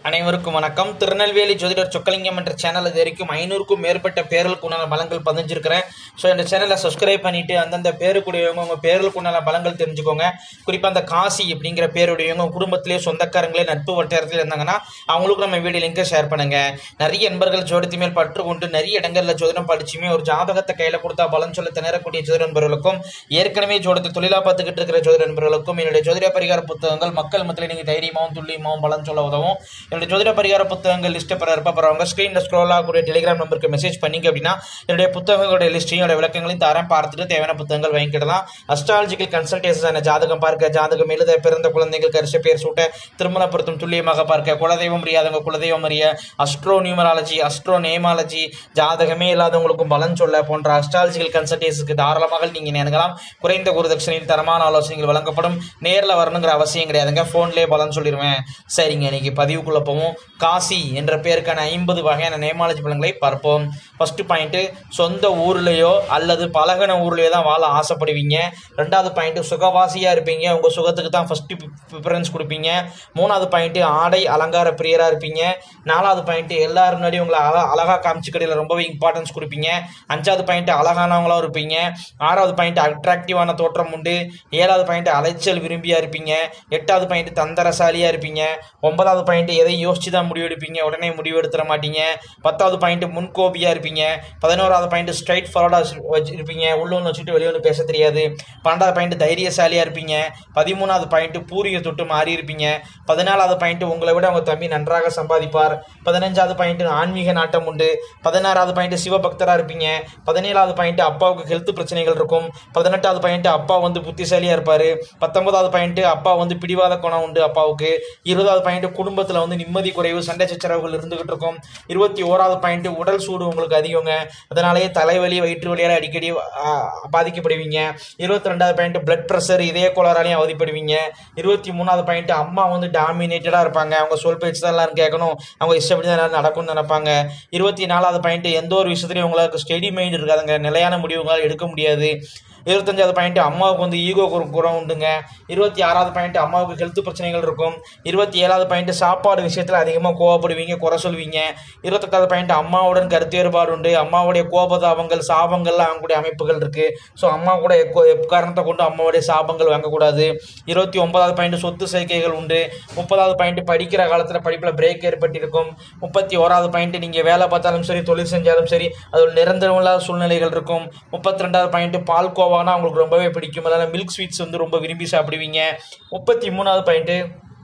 அனைவருக்கும் வணக்கம் திருநெல்வேலி ஜோதிடர் சொக்கலிங்கம் என்ற சேனல் இது வரைக்கும் ஐநூறுக்கும் மேற்பட்ட பேர்களுக்கு உண்டான பலங்கள் பதிஞ்சிருக்கிறேன் ஸோ இந்த சேனலை சப்ஸ்கிரைப் பண்ணிட்டு அந்தந்த பேருக்குடையவங்க உங்கள் பேர்களுக்கு உண்டான பலங்கள் தெரிஞ்சுக்கோங்க குறிப்பாக அந்த காசி அப்படிங்கிற பேருடையவங்க உங்க குடும்பத்திலேயே சொந்தக்காரங்களே நட்பு வட்டாரத்தில் இருந்தாங்கன்னா அவங்களுக்கு நம்ம வீடியோ லிங்கை ஷேர் பண்ணுங்க நிறைய நண்பர்கள் ஜோதிடத்து மேல் பற்று கொண்டு நிறைய இடங்களில் ஜோதிடம் படிச்சுமே ஒரு ஜாதகத்தை கையில் கொடுத்தா பலன் சொல்ல திணறக்கூடிய ஜோதிட நண்பர்களுக்கும் ஏற்கனவே ஜோதிடத்தை தொழிலாக பார்த்துக்கிட்டு இருக்கிற ஜோதிட நண்பர்களுக்கும் என்னுடைய ஜோதிட பரிகார புத்தகங்கள் மக்கள் மத்தியில் நீங்கள் தைரியமாகவும் துல்லியமாகவும் பலன் சொல்ல உதவும் என்னுடைய ஜோதிட பரிகார புத்தகங்கள் லிஸ்ட்டை பெற இருப்பவங்க ஸ்க்ரீனில் ஸ்க்ரோல் ஆகக்கூடிய டெலிகிராம் நம்பருக்கு மெசேஜ் பண்ணீங்க அப்படின்னா என்னுடைய புத்தகங்களுடைய லிஸ்ட்டையும் என்னோட விளக்கங்களையும் தரேன் பார்த்துட்டு தேவையான புத்தகங்கள் வாங்கிக்கிடலாம் அஸ்ட்ராலஜிக்கல் கன்சல்டேஷன் ஜாதகம் பார்க்க ஜாதகம் எழுத பிறந்த குழந்தைகள் கரிச பேர் சூட்ட திருமண பொருத்தம் துல்லியமாக பார்க்க குலதெய்வம் அறியாதவங்க குலதெய்வம் அறிய அஸ்ட்ரோ நியூமராலஜி அஸ்ட்ரோ நேமாலஜி ஜாதகமே இல்லாதவங்களுக்கும் பலன் சொல்ல போன்ற அஸ்ட்ராலஜிக்கல் கன்சல்டேஷனுக்கு தாராளமாக நீங்கள் அணுகலாம் குறைந்த குருதட்சணையில் தரமான ஆலோசனைகள் வழங்கப்படும் நேரில் வரணுங்கிற அவசியம் கிடையாதுங்க ஃபோன்லேயே பலன் சொல்லிடுவேன் சரிங்க இன்னைக்கு பதிவுக்குள்ள போவோம் காசி என்ற பேருக்கான ஐம்பது வகையான நேமாலஜி பலன்களை பார்ப்போம் ஃபர்ஸ்ட் பாயிண்ட் சொந்த ஊர்லேயோ அல்லது பழகின ஊர்லேயோ தான் வாழ ஆசைப்படுவீங்க ரெண்டாவது பாயிண்ட் சுகவாசியாக இருப்பீங்க உங்கள் சுகத்துக்கு தான் ஃபர்ஸ்ட் ப்ரிஃபரன்ஸ் கொடுப்பீங்க மூணாவது பாயிண்ட் ஆடை அலங்கார பிரியராக இருப்பீங்க நாலாவது பாயிண்ட் எல்லாரும் முன்னாடி உங்களை அழ அழகாக காமிச்சுக்கடையில் ரொம்பவே இம்பார்ட்டன்ஸ் கொடுப்பீங்க அஞ்சாவது பாயிண்ட் அழகானவங்களாக இருப்பீங்க ஆறாவது பாயிண்ட் அட்ராக்டிவான தோற்றம் உண்டு ஏழாவது பாயிண்ட் அலைச்சல் விரும்பியா இருப்பீங்க எட்டாவது பாயிண்ட் தந்தரசாலியாக இருப்பீங்க ஒன்பதாவது பாயிண்ட் எதையும் யோசிச்சு தான் முடிவு எடுப்பீங்க உடனே முடிவு எடுத்துட மாட்டீங்க பத்தாவது பாயிண்ட் முன்கோபியாக இருப்பீங்க பதினோராவது பாயிண்ட் ஸ்ட்ரைட் ஃபார்வர்டாக வச்சு இருப்பீங்க உள்ள ஒன்று வச்சுட்டு வெளியே ஒன்று பேச தெரியாது பன்னெண்டாவது பாயிண்ட் தைரியசாலியாக இருப்பீங்க பதிமூணாவது பாயிண்ட் பூரிய தொட்டு மாறி இருப்பீங்க பதினாலாவது பாயிண்ட் உங்களை விட உங்கள் தம்பி நன்றாக சம்பாதிப்பார் பதினஞ்சாவது பாயிண்ட் ஆன்மீக நாட்டம் உண்டு பதினாறாவது பாயிண்ட் சிவபக்தராக இருப்பீங்க பதினேழாவது பாயிண்ட் அப்பாவுக்கு ஹெல்த் பிரச்சனைகள் இருக்கும் பதினெட்டாவது பாயிண்ட் அப்பா வந்து புத்திசாலியாக இருப்பார் பத்தொன்பதாவது பாயிண்ட் அப்பா வந்து பிடிவாத குணம் உண்டு அப்பாவுக்கு இருபதாவது பாயிண்ட் குடும்பத்தில் வந்து நிம்மதி குறைவு சண்டை சச்சரவுகள் இருந்துகிட்டு இருக்கும் இருபத்தி ஓராவது பாயிண்ட் உடல் சூடு உங்களுக்கு அதிகங்க அதனாலேயே தலைவலி வயிற்று வலியால் அடிக்கடி ஆ, பாதிக்கப்படுவீங்க இருபத்தி ரெண்டாவது பாயிண்ட் பிளட் ப்ரெஷர் இதய கோளாறாலையும் அவதிப்படுவீங்க இருபத்தி மூணாவது பாயிண்ட் அம்மா வந்து டாமினேட்டடாக இருப்பாங்க அவங்க சொல் பேச்சு தான் எல்லாரும் கேட்கணும் அவங்க இஷ்டப்படி தான் எல்லாரும் நடக்கும்னு நினைப்பாங்க இருபத்தி நாலாவது பாயிண்ட் எந்த ஒரு விஷயத்துலையும் உங்களுக்கு ஸ்டெடி மைண்ட் இருக்காதுங்க நிலையான முடிவுகளால் எடுக்க முடியாது இருபத்தஞ்சாவது பாயிண்ட் அம்மாவுக்கு வந்து ஈகோ குறம் உண்டுங்க இருபத்தி ஆறாவது பாயிண்ட் அம்மாவுக்கு ஹெல்த் பிரச்சனைகள் இருக்கும் இருபத்தி ஏழாவது பாயிண்ட் சாப்பாடு விஷயத்தில் அதிகமாக கோவப்படுவீங்க குறை சொல்வீங்க இருபத்தெட்டாவது பாயிண்ட் அம்மாவுடன் கருத்து வேறுபாடு உண்டு அம்மாவுடைய கோபதாபங்கள் சாபங்கள்லாம் வாங்கக்கூடிய அமைப்புகள் இருக்குது ஸோ அம்மா கூட எக்கோ- எக்காரணத்தை கொண்டு அம்மாவுடைய சாபங்கள் வாங்கக்கூடாது இருபத்தி ஒன்பதாவது பாயிண்ட் சொத்து சேர்க்கைகள் உண்டு முப்பதாவது பாயிண்ட் படிக்கிற காலத்தில் படிப்பில் பிரேக் ஏற்பட்டிருக்கும் முப்பத்தி ஓராவது பாயிண்ட் நீங்கள் வேலை பார்த்தாலும் சரி தொழில் செஞ்சாலும் சரி அது ஒரு நிரந்தரம் இல்லாத சூழ்நிலைகள் இருக்கும் முப்பத்தி ரெண்டாவது பாயிண்ட் பால் கோவானா உங்களுக்கு ரொம்பவே பிடிக்கும் அதனால் மில்க் ஸ்வீட்ஸ் வந்து ரொம்ப விரும்பி சாப்பிடுவீங்க முப்பத்தி மூணாவது பாயிண்ட்டு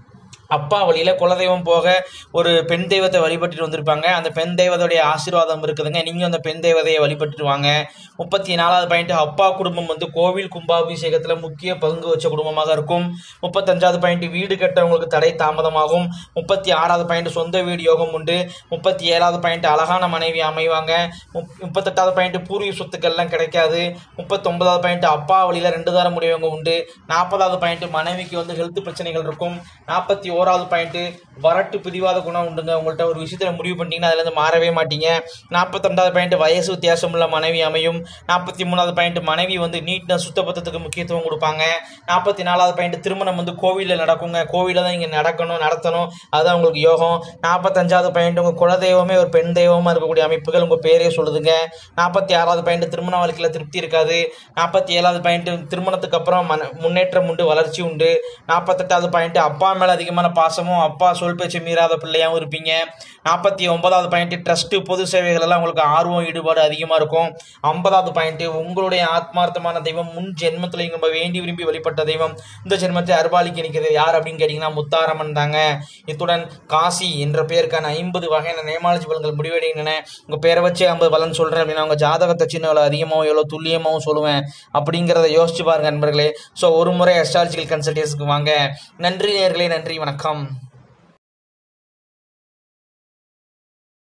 அப்பா வழியில் குலதெய்வம் போக ஒரு பெண் தெய்வத்தை வழிபட்டுட்டு வந்திருப்பாங்க அந்த பெண் தெய்வத்தோடைய ஆசீர்வாதம் இருக்குதுங்க நீங்கள் அந்த பெண் தெய்வத்தையை வழிபட்டுட்டு வாங்க முப்பத்தி நாலாவது பாயிண்ட் அப்பா குடும்பம் வந்து கோவில் கும்பாபிஷேகத்தில் முக்கிய பங்கு வச்ச குடும்பமாக இருக்கும் முப்பத்தஞ்சாவது பாயிண்ட் வீடு கட்டவங்களுக்கு தடை தாமதமாகும் முப்பத்தி ஆறாவது பாயிண்ட் சொந்த வீடு யோகம் உண்டு முப்பத்தி ஏழாவது பாயிண்ட் அழகான மனைவி அமைவாங்க முப்- முப்பத்தெட்டாவது பாயிண்ட் பூர்வீக சொத்துக்கள்லாம் கிடைக்காது முப்பத்தொன்பதாவது பாயிண்ட் அப்பா வழியில் ரெண்டு தாரம் முடியவங்க உண்டு நாற்பதாவது பாயிண்ட் மனைவிக்கு வந்து ஹெல்த் பிரச்சனைகள் இருக்கும் நாற்பத்தி ஓராவது பாயிண்ட் வரட்டு பிடிவாத குணம் உண்டுங்க உங்கள்கிட்ட ஒரு விஷயத்தில் முடிவு பண்ணிட்டீங்கன்னா அதுலேருந்து மாறவே மாட்டீங்க நாற்பத்தொண்டாவது பாயிண்ட் வயசு வித்தியாசம் உள்ள மனைவி அமையும் நாற்பத்தி மூணாவது பாயிண்ட் மனைவி வந்து நீட்னஸ் சுத்தபத்தத்துக்கு முக்கியத்துவம் கொடுப்பாங்க நாற்பத்தி நாலாவது பாயிண்ட் திருமணம் வந்து கோவிலில் நடக்குங்க கோவிலில் தான் இங்கே நடக்கணும் நடத்தணும் அதுதான் உங்களுக்கு யோகம் நாற்பத்தஞ்சாவது பாயிண்ட் உங்கள் குலதெய்வமே ஒரு பெண் தெய்வமாக இருக்கக்கூடிய அமைப்புகள் உங்கள் பேரே சொல்லுதுங்க நாற்பத்தி ஆறாவது பாயிண்ட் திருமண வாழ்க்கையில் திருப்தி இருக்காது நாற்பத்தி ஏழாவது பாயிண்ட் திருமணத்துக்கு அப்புறம் மன முன்னேற்றம் உண்டு வளர்ச்சி உண்டு நாற்பத்தெட்டாவது பாயிண்ட் அப்பா மேலே அதிகமான பாசமும் அப்பா சொல் பேச்சு மீறாத பிள்ளையாகவும் இருப்பீங்க நாற்பத்தி ஒன்பதாவது பாயிண்ட் ட்ரஸ்ட்டு பொது சேவைகள் எல்லாம் உங்களுக்கு ஆர்வம் ஈடுபாடு அதிகமாக இருக்கும் ஐம்பதாவது பாயிண்ட் உங்களுடைய ஆத்மார்த்தமான தெய்வம் முன் ஜென்மத்தில் நம்ம வேண்டி விரும்பி வழிபட்ட தெய்வம் இந்த ஜென்மத்தை அருபாலிக்கு நிற்கிறது யார் அப்படின்னு கேட்டிங்கன்னா முத்தாரம்மன் தாங்க இத்துடன் காசி என்ற பேருக்கான ஐம்பது வகையான நேமாலஜி பலன்கள் முடிவடைகின்றன உங்கள் பேரை வச்சு ஐம்பது பலன் சொல்கிறேன் அப்படின்னா உங்கள் ஜாதகத்தை சின்ன எவ்வளோ அதிகமாகவும் எவ்வளோ துல்லியமாகவும் சொல்லுவேன் அப்படிங்கிறத யோசிச்சு பாருங்க நண்பர்களே ஸோ ஒரு முறை அஸ்ட்ராலஜிக்கல் கன்சல்டேஷனுக்கு வாங்க நன்றி நேர்களே நன்றி வணக்கம்